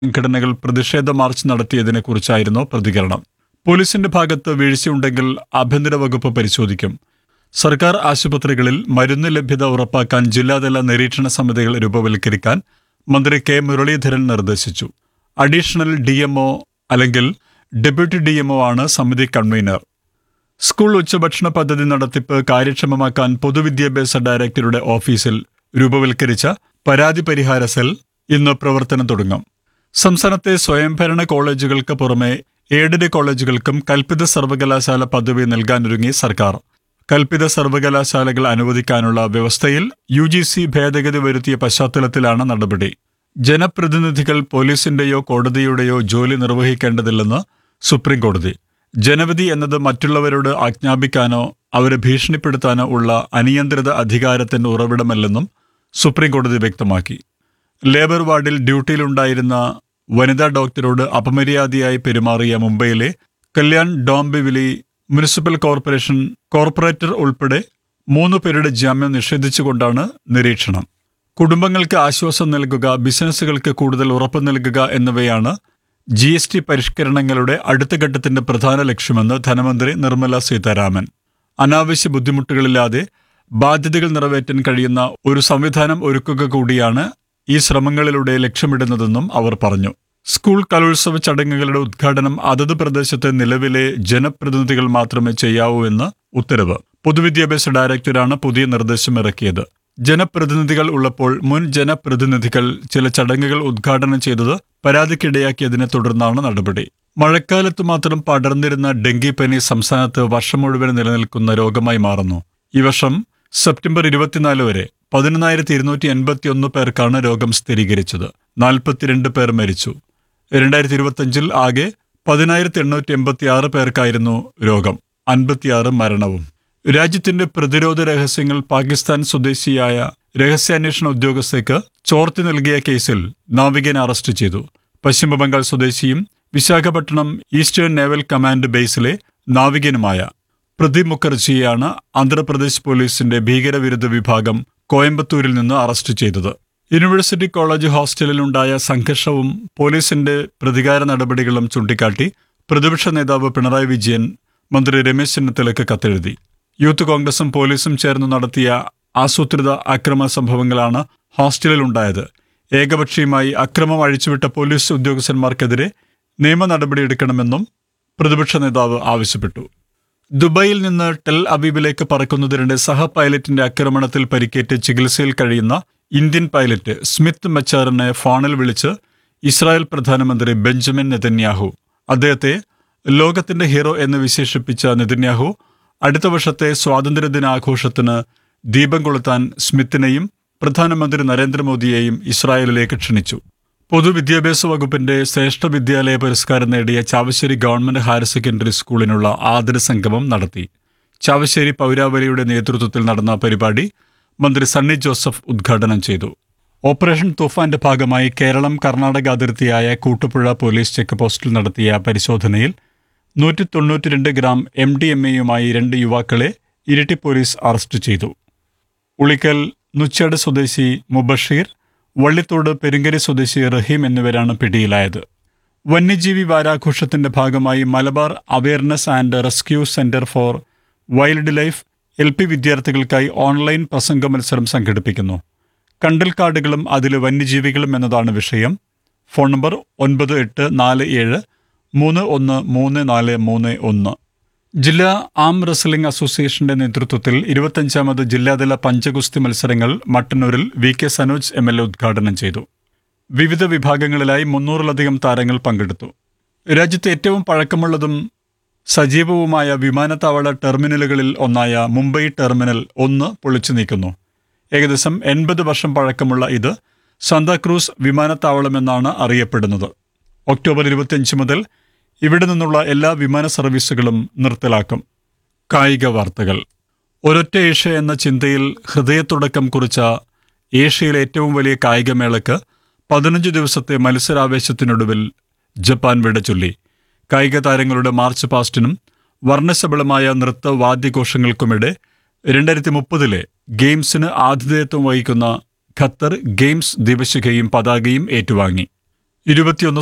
സംഘടനകൾ പ്രതിഷേധ മാർച്ച് നടത്തിയതിനെക്കുറിച്ചായിരുന്നു പ്രതികരണം പോലീസിന്റെ ഭാഗത്ത് വീഴ്ചയുണ്ടെങ്കിൽ ആഭ്യന്തര വകുപ്പ് പരിശോധിക്കും സർക്കാർ ആശുപത്രികളിൽ മരുന്ന് ലഭ്യത ഉറപ്പാക്കാൻ ജില്ലാതല നിരീക്ഷണ സമിതികൾ രൂപവൽക്കരിക്കാൻ മന്ത്രി കെ മുരളീധരൻ നിർദ്ദേശിച്ചു അഡീഷണൽ ഡി അല്ലെങ്കിൽ ഡെപ്യൂട്ടി ഡി ആണ് സമിതി കൺവീനർ സ്കൂൾ ഉച്ചഭക്ഷണ പദ്ധതി നടത്തിപ്പ് കാര്യക്ഷമമാക്കാൻ പൊതുവിദ്യാഭ്യാസ ഡയറക്ടറുടെ ഓഫീസിൽ രൂപവൽക്കരിച്ച പരാതി പരിഹാര സെൽ ഇന്ന് പ്രവർത്തനം തുടങ്ങും സംസ്ഥാനത്തെ സ്വയംഭരണ കോളേജുകൾക്ക് പുറമെ എയ്ഡഡ് കോളേജുകൾക്കും കൽപ്പിത സർവകലാശാല പദവി നൽകാനൊരുങ്ങി സർക്കാർ കൽപ്പിത സർവകലാശാലകൾ അനുവദിക്കാനുള്ള വ്യവസ്ഥയിൽ യു ജി സി ഭേദഗതി വരുത്തിയ പശ്ചാത്തലത്തിലാണ് നടപടി ജനപ്രതിനിധികൾ പോലീസിന്റെയോ കോടതിയുടെയോ ജോലി നിർവഹിക്കേണ്ടതില്ലെന്ന് സുപ്രീം കോടതി ജനവിധി എന്നത് മറ്റുള്ളവരോട് ആജ്ഞാപിക്കാനോ അവരെ ഭീഷണിപ്പെടുത്താനോ ഉള്ള അനിയന്ത്രിത അധികാരത്തിന്റെ ഉറവിടമല്ലെന്നും സുപ്രീം കോടതി വ്യക്തമാക്കി ലേബർ വാർഡിൽ ഡ്യൂട്ടിയിലുണ്ടായിരുന്ന വനിതാ ഡോക്ടറോട് അപമര്യാദയായി പെരുമാറിയ മുംബൈയിലെ Kalyan Dombivli municipal corporation corporator ഉൾപ്പെടെ മൂന്ന് പേരുടെ ജാമ്യം നിഷേധിച്ചുകൊണ്ടാണ് നിരീക്ഷണം കുടുംബങ്ങൾക്ക് ആശ്വാസം നൽകുക ബിസിനസ്സുകൾക്ക് കൂടുതൽ ഉറപ്പ് നൽകുക എന്നിവയാണ് ജി എസ് ടി പരിഷ്കരണങ്ങളുടെ അടുത്ത ഘട്ടത്തിന്റെ പ്രധാന ലക്ഷ്യമെന്ന് ധനമന്ത്രി നിർമ്മല സീതാരാമൻ അനാവശ്യ ബുദ്ധിമുട്ടുകളില്ലാതെ ബാധ്യതകൾ നിറവേറ്റാൻ കഴിയുന്ന ഒരു സംവിധാനം ഒരുക്കുക കൂടിയാണ് ഈ ശ്രമങ്ങളിലൂടെ ലക്ഷ്യമിടുന്നതെന്നും അവർ പറഞ്ഞു സ്കൂൾ കലോത്സവ ചടങ്ങുകളുടെ ഉദ്ഘാടനം അതത് പ്രദേശത്തെ നിലവിലെ ജനപ്രതിനിധികൾ മാത്രമേ ചെയ്യാവൂ എന്ന് ഉത്തരവ് പൊതുവിദ്യാഭ്യാസ ഡയറക്ടറാണ് പുതിയ നിർദ്ദേശം ഇറക്കിയത് ജനപ്രതിനിധികൾ ഉള്ളപ്പോൾ മുൻ ജനപ്രതിനിധികൾ ചില ചടങ്ങുകൾ ഉദ്ഘാടനം ചെയ്തത് പരാതിക്കിടയാക്കിയതിനെ തുടർന്നാണ് നടപടി മഴക്കാലത്ത് മാത്രം പടർന്നിരുന്ന ഡെങ്കിപ്പനി സംസ്ഥാനത്ത് വർഷം മുഴുവൻ നിലനിൽക്കുന്ന രോഗമായി മാറുന്നു ഈ വർഷം സെപ്റ്റംബർ ഇരുപത്തിനാല് വരെ പതിനൊന്നായിരത്തി ഇരുന്നൂറ്റി എൺപത്തി ഒന്ന് പേർക്കാണ് രോഗം സ്ഥിരീകരിച്ചത് നാൽപ്പത്തിരണ്ട് പേർ മരിച്ചു രണ്ടായിരത്തി ഇരുപത്തിയഞ്ചിൽ ആകെ പതിനായിരത്തി എണ്ണൂറ്റി എൺപത്തി ആറ് പേർക്കായിരുന്നു രോഗം അൻപത്തിയാറ് മരണവും രാജ്യത്തിന്റെ പ്രതിരോധ രഹസ്യങ്ങൾ പാകിസ്ഥാൻ സ്വദേശിയായ രഹസ്യാന്വേഷണ ഉദ്യോഗസ്ഥയ്ക്ക് ചോർത്തി നൽകിയ കേസിൽ നാവികനെ അറസ്റ്റ് ചെയ്തു പശ്ചിമബംഗാൾ സ്വദേശിയും വിശാഖപട്ടണം ഈസ്റ്റേൺ നേവൽ കമാൻഡ് ബേസിലെ നാവികനുമായ പ്രദീപ് മുഖർജിയെയാണ് ആന്ധ്രാപ്രദേശ് പോലീസിന്റെ ഭീകരവിരുദ്ധ വിഭാഗം കോയമ്പത്തൂരിൽ നിന്ന് അറസ്റ്റ് ചെയ്തത് യൂണിവേഴ്സിറ്റി കോളേജ് ഹോസ്റ്റലിലുണ്ടായ സംഘർഷവും പോലീസിന്റെ പ്രതികാര നടപടികളും ചൂണ്ടിക്കാട്ടി പ്രതിപക്ഷ നേതാവ് പിണറായി വിജയൻ മന്ത്രി രമേശ് ചെന്നിത്തലയ്ക്ക് കത്തെഴുതി യൂത്ത് കോൺഗ്രസും പോലീസും ചേർന്ന് നടത്തിയ ആസൂത്രിത അക്രമ സംഭവങ്ങളാണ് ഹോസ്റ്റലിലുണ്ടായത് ഏകപക്ഷീയമായി അക്രമം അഴിച്ചുവിട്ട പോലീസ് ഉദ്യോഗസ്ഥന്മാർക്കെതിരെ നിയമ നടപടിയെടുക്കണമെന്നും പ്രതിപക്ഷ നേതാവ് ആവശ്യപ്പെട്ടു ദുബായിൽ നിന്ന് ടെൽ അവീബിലേക്ക് പറക്കുന്നതിനിടെ സഹ പൈലറ്റിന്റെ ആക്രമണത്തിൽ പരിക്കേറ്റ് ചികിത്സയിൽ കഴിയുന്ന ഇന്ത്യൻ പൈലറ്റ് സ്മിത്ത് മച്ചാറിനെ ഫോണിൽ വിളിച്ച് ഇസ്രായേൽ പ്രധാനമന്ത്രി ബെഞ്ചമിൻ നെതന്യാഹു അദ്ദേഹത്തെ ലോകത്തിന്റെ ഹീറോ എന്ന് വിശേഷിപ്പിച്ച നെതന്യാഹു അടുത്ത വർഷത്തെ സ്വാതന്ത്ര്യദിനാഘോഷത്തിന് ദീപം കൊളുത്താൻ സ്മിത്തിനെയും പ്രധാനമന്ത്രി നരേന്ദ്രമോദിയെയും ഇസ്രായേലിലേക്ക് ക്ഷണിച്ചു പൊതുവിദ്യാഭ്യാസ വകുപ്പിന്റെ ശ്രേഷ്ഠ വിദ്യാലയ പുരസ്കാരം നേടിയ ചാവശ്ശേരി ഗവൺമെന്റ് ഹയർ സെക്കൻഡറി സ്കൂളിനുള്ള ആദര സംഗമം നടത്തി ചാവശ്ശേരി പൗരാവലിയുടെ നേതൃത്വത്തിൽ നടന്ന പരിപാടി മന്ത്രി സണ്ണി ജോസഫ് ഉദ്ഘാടനം ചെയ്തു ഓപ്പറേഷൻ തുഫാന്റെ ഭാഗമായി കേരളം കർണാടക അതിർത്തിയായ കൂട്ടുപുഴ പോലീസ് ചെക്ക് പോസ്റ്റിൽ നടത്തിയ പരിശോധനയിൽ നൂറ്റി തൊണ്ണൂറ്റിരണ്ട് ഗ്രാം എം ഡി എം എയുമായി രണ്ട് യുവാക്കളെ ഇരിട്ടി പോലീസ് അറസ്റ്റ് ചെയ്തു ഉളിക്കൽ നുച്ചാട് സ്വദേശി മുബഷീർ വള്ളിത്തോട് പെരുങ്കരി സ്വദേശി റഹീം എന്നിവരാണ് പിടിയിലായത് വന്യജീവി വാരാഘോഷത്തിന്റെ ഭാഗമായി Malabar awareness and rescue centre for wildlife L P വിദ്യാർത്ഥികൾക്കായി ഓൺലൈൻ പ്രസംഗ മത്സരം സംഘടിപ്പിക്കുന്നു കണ്ടൽക്കാടുകളും അതിലെ വന്യജീവികളും എന്നതാണ് വിഷയം ഫോൺ നമ്പർ ഒൻപത് എട്ട് നാല് ഏഴ് മൂന്ന് ഒന്ന് മൂന്ന് നാല് മൂന്ന് ഒന്ന് ജില്ലാ ആം റെസ്ലിംഗ് അസോസിയേഷന്റെ നേതൃത്വത്തിൽ ഇരുപത്തഞ്ചാമത് ജില്ലാതല പഞ്ചഗുസ്തി മത്സരങ്ങൾ മട്ടന്നൂരിൽ V K Sanoj M L A ഉദ്ഘാടനം ചെയ്തു വിവിധ വിഭാഗങ്ങളിലായി മുന്നൂറിലധികം താരങ്ങൾ പങ്കെടുത്തു രാജ്യത്തെ ഏറ്റവും പഴക്കമുള്ളതും സജീവവുമായ വിമാനത്താവള ടെർമിനലുകളിൽ ഒന്നായ മുംബൈ ടെർമിനൽ ഒന്ന് പൊളിച്ചു നീക്കുന്നു ഏകദേശം എൺപത് വർഷം പഴക്കമുള്ള ഇത് സാന്താക്രൂസ് വിമാനത്താവളമെന്നാണ് അറിയപ്പെടുന്നത് ഒക്ടോബർ ഇരുപത്തിയഞ്ച് മുതൽ ഇവിടെ നിന്നുള്ള എല്ലാ വിമാന സർവീസുകളും നിർത്തലാക്കും കായിക വാർത്തകൾ ഒരൊറ്റ ഏഷ്യ എന്ന ചിന്തയിൽ ഹൃദയത്തുടക്കം കുറിച്ച ഏഷ്യയിലെ ഏറ്റവും വലിയ കായികമേളയ്ക്ക് പതിനഞ്ച് ദിവസത്തെ മത്സരാവേശത്തിനൊടുവിൽ ജപ്പാൻ വിട ചൊല്ലി കായിക താരങ്ങളുടെ മാർച്ച് പാസ്റ്റിനും വർണ്ണശബളമായ നൃത്ത വാദ്യഘോഷങ്ങൾക്കുമിടെ രണ്ടായിരത്തി മുപ്പതിലെ ഗെയിംസിന് ആതിഥേയത്വം വഹിക്കുന്ന ഖത്തർ ഗെയിംസ് ദിവശികയും പതാകയും ഏറ്റുവാങ്ങി ഇരുപത്തിയൊന്ന്